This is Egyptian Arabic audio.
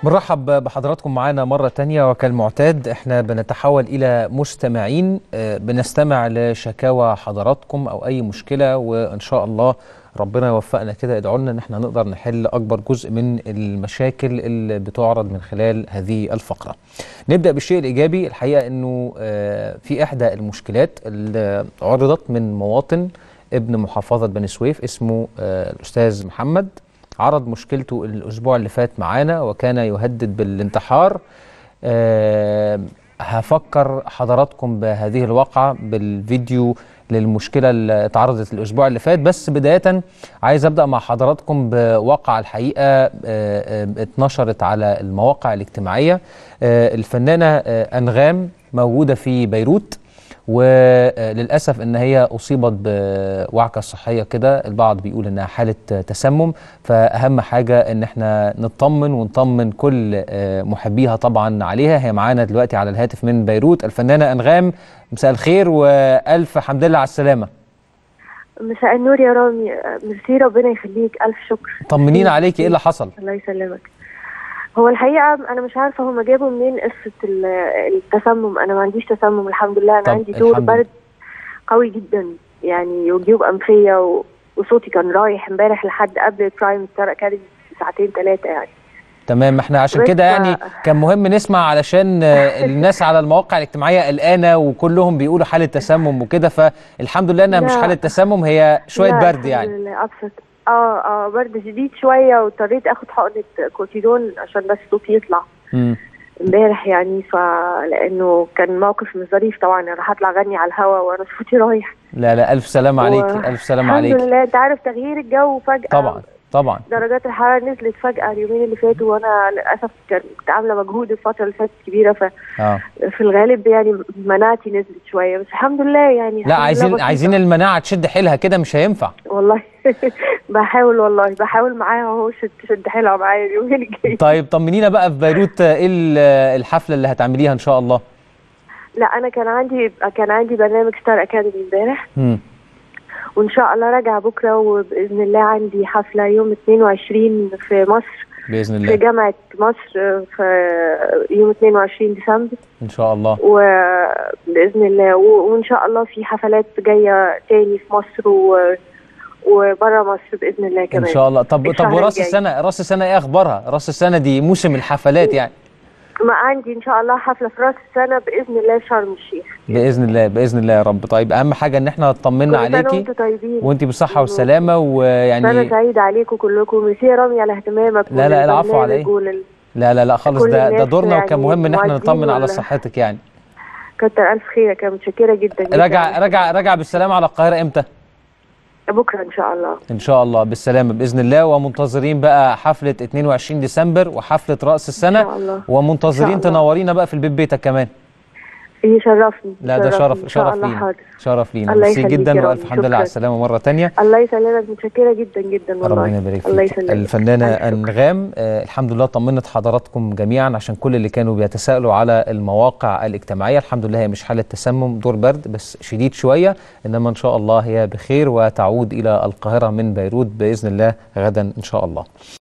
بنرحب بحضراتكم معانا مرة تانية وكالمعتاد احنا بنتحول إلى مستمعين آه، بنستمع لشكاوى حضراتكم أو أي مشكلة وإن شاء الله ربنا يوفقنا كده ادعوا لنا ان احنا نقدر نحل اكبر جزء من المشاكل اللي بتعرض من خلال هذه الفقره. نبدا بالشيء الايجابي الحقيقه انه آه، في احدى المشكلات اللي عرضت من مواطن ابن محافظه بني سويف اسمه آه، الاستاذ محمد عرض مشكلته الاسبوع اللي فات معانا وكان يهدد بالانتحار آه، هفكر حضراتكم بهذه الواقعة بالفيديو للمشكلة اللي اتعرضت الأسبوع اللي فات بس بداية عايز أبدأ مع حضراتكم بواقعة الحقيقة آه، آه، اتنشرت على المواقع الاجتماعية آه، الفنانة آه، أنغام موجودة في بيروت وللاسف ان هي اصيبت بوعكه صحيه كده البعض بيقول انها حاله تسمم فاهم حاجه ان احنا نطمن ونطمن كل آه، محبيها طبعا عليها هي معانا دلوقتي على الهاتف من بيروت الفنانه انغام مساء الخير والف حمد لله على السلامه مساء النور يا رامي ميرسي ربنا يخليك الف شكر طمنينا عليكي ايه اللي حصل الله يسلمك هو الحقيقه انا مش عارفه هم جابوا منين قصه ال- التسمم انا ما عنديش تسمم الحمد لله انا طب عندي دور الحمد لله. برد قوي جدا يعني وجيوب انفيه و... وصوتي كان رايح امبارح لحد قبل برايم ستار اكاديمي بساعتين ثلاثه يعني تمام احنا عشان بس كده يعني ف- كان مهم نسمع علشان آه، الناس على المواقع الاجتماعيه قلقانه وكلهم بيقولوا حاله تسمم وكده فالحمد لله انها مش لا. حاله تسمم هي شويه لا، برد الحمد يعني لله ابسط اه اه برد شديد شويه واضطريت اخد حقنه كورتيزون عشان بس صوتي يطلع مم. امبارح يعني فلانه كان موقف مش ظريف طبعا انا هطلع اغني على الهوا وانا صوتي رايح لا لا الف سلامه و- عليكي الف سلامه الحمد عليكي لله انت عارف تغيير الجو فجاه طبعا طبعا درجات الحراره نزلت فجاه اليومين اللي فاتوا وانا للاسف كان- كنت عامله مجهود الفتره اللي فاتت كبيره ففي اه الغالب يعني مناعتي نزلت شويه بس الحمد لله يعني لا الحمد لله عايزين بسيطة. عايزين المناعه تشد حيلها كده مش هينفع والله بحاول والله بحاول معاها اهو شد شد حيلها معايا اليومين الجايين طيب طمنينا بقى في بيروت آه، ايه ال- آه، الحفله اللي هتعمليها ان شاء الله لا انا كان عندي كان عندي برنامج ستار اكاديمي امبارح مم. وان شاء الله راجعه بكره وباذن الله عندي حفله يوم 22 في مصر باذن في الله جامعه مصر في يوم 22 ديسمبر ان شاء الله وباذن الله و- وان شاء الله في حفلات جايه تاني في مصر و وبره مصر باذن الله ان كمان شاء الله طب طب الشهر وراس الجاي. السنه راس السنه ايه اخبارها راس السنه دي موسم الحفلات يعني ما عندي ان شاء الله حفله في راس السنه باذن الله في شرم الشيخ باذن الله باذن الله يا رب طيب اهم حاجه ان احنا اطمنا كل سنة عليكي وانتم طيبين وانت بالصحه والسلامه سنه ويعني سعيده عليكم كلكم ميرسي يا رامي على اهتمامك لا، لا، العفو على وللبرنامج ولل- لا لا لا خالص كل ده ده الناس دورنا وكان يعني مهم ان احنا معدين نطمن على ولا- صحتك يعني كتر الف خيرك يا متشكره جدا جدا راجع راجع راجع بالسلامه على القاهره امتى بكره ان شاء الله ان شاء الله بالسلامه باذن الله ومنتظرين بقى حفله 22 ديسمبر وحفله راس السنه ان شاء الله ومنتظرين إن شاء الله. تنورينا بقى في البيت بيتك كمان يشرفني لا ده يشرفني. شرف إن شاء شرف الله لينا حاضر. شرف لينا الله ميرسي يخليك جدا يا رب. والف حمد لله على شكراً. السلامه مره تانية الله يسلمك متشكره جدا جدا والله ربنا يبارك الله فيك يسلمك الفنانه ألف شكر. انغام آه الحمد لله طمنت حضراتكم جميعا عشان كل اللي كانوا بيتساءلوا على المواقع الاجتماعيه الحمد لله هي مش حاله تسمم دور برد بس شديد شويه انما ان شاء الله هي بخير وتعود الى القاهره من بيروت باذن الله غدا ان شاء الله